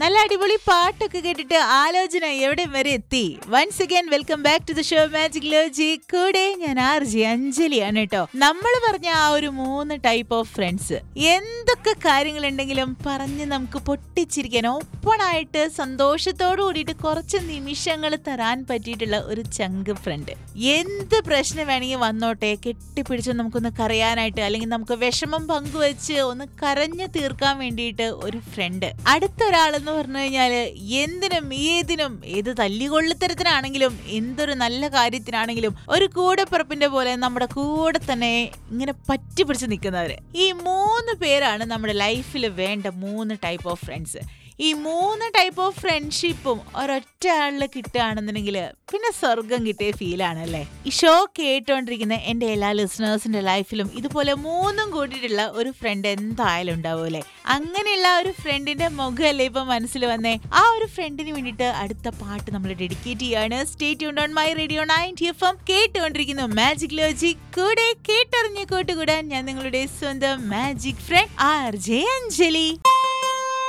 നല്ല അടിപൊളി പാട്ടൊക്കെ കേട്ടിട്ട് ആലോചന എവിടെ വരെ എത്തി once again welcome back to the show magic ലോജി കൂടെ ഞാൻ ആർ ജി അഞ്ജലിയാണ് കേട്ടോ നമ്മൾ പറഞ്ഞ ആ ഒരു മൂന്ന് ടൈപ്പ് ഓഫ് ഫ്രണ്ട്സ് എന്തൊക്കെ കാര്യങ്ങളുണ്ടെങ്കിലും പറഞ്ഞ് നമുക്ക് പൊട്ടിച്ചിരിക്കാൻ ഓപ്പൺ ആയിട്ട് സന്തോഷത്തോടു കൂടിയിട്ട് കുറച്ച് നിമിഷങ്ങൾ തരാൻ പറ്റിയിട്ടുള്ള ഒരു ചങ്ക് ഫ്രണ്ട് എന്ത് പ്രശ്നം വേണമെങ്കിൽ വന്നോട്ടെ കെട്ടിപ്പിടിച്ച് നമുക്കൊന്ന് കരയാനായിട്ട് അല്ലെങ്കിൽ നമുക്ക് വിഷമം പങ്കുവെച്ച് ഒന്ന് കരഞ്ഞു തീർക്കാൻ വേണ്ടിയിട്ട് ഒരു ഫ്രണ്ട് അടുത്ത ഒരാളെന്ന് പറഞ്ഞു കഴിഞ്ഞാല് എന്തിനും ഏതിനും ഏത് തല്ലികൊള്ളിത്തരത്തിനാണെങ്കിലും എന്തൊരു നല്ല കാര്യത്തിനാണെങ്കിലും ഒരു കൂടെപ്പിറപ്പിന്റെ പോലെ നമ്മുടെ കൂടെ തന്നെ ഇങ്ങനെ പറ്റി പിടിച്ച് നിൽക്കുന്നവര് ഈ മൂന്ന് പേരാണ് നമ്മുടെ ലൈഫിൽ വേണ്ട മൂന്ന് ടൈപ്പ് ഓഫ് ഫ്രണ്ട്സ് ഈ മൂന്ന് ടൈപ്പ് ഓഫ് ഫ്രണ്ട്ഷിപ്പും ഒരൊറ്റ ആളിൽ കിട്ടുകയാണെന്നുണ്ടെങ്കിൽ പിന്നെ സ്വർഗം കിട്ടിയ ഫീലാണ് അല്ലേ ഈ ഷോ കേട്ടോണ്ടിരിക്കുന്ന എൻ്റെ എല്ലാ ലിസണേഴ്സിന്റെ ലൈഫിലും ഇതുപോലെ മൂന്നും കൂടിയിട്ടുള്ള ഒരു ഫ്രണ്ട് എന്തായാലും ഉണ്ടാവും അല്ലേ അങ്ങനെയുള്ള ഒരു ഫ്രണ്ടിന്റെ മുഖമല്ലേ ഇപ്പൊ മനസ്സിൽ വന്നേ ആ ഒരു ഫ്രണ്ടിന് വേണ്ടിയിട്ട് അടുത്ത പാട്ട് നമ്മൾ ഡെഡിക്കേറ്റ് ചെയ്യാണ് stay tune on my radio ninety F M കേട്ടുകൊണ്ടിരിക്കുന്നു മാജിക് ലോജി കൂടെ കേട്ടറിഞ്ഞ് കൂട്ടുകൂടാൻ ഞാൻ നിങ്ങളുടെ സ്വന്തം magic friend R J Anjali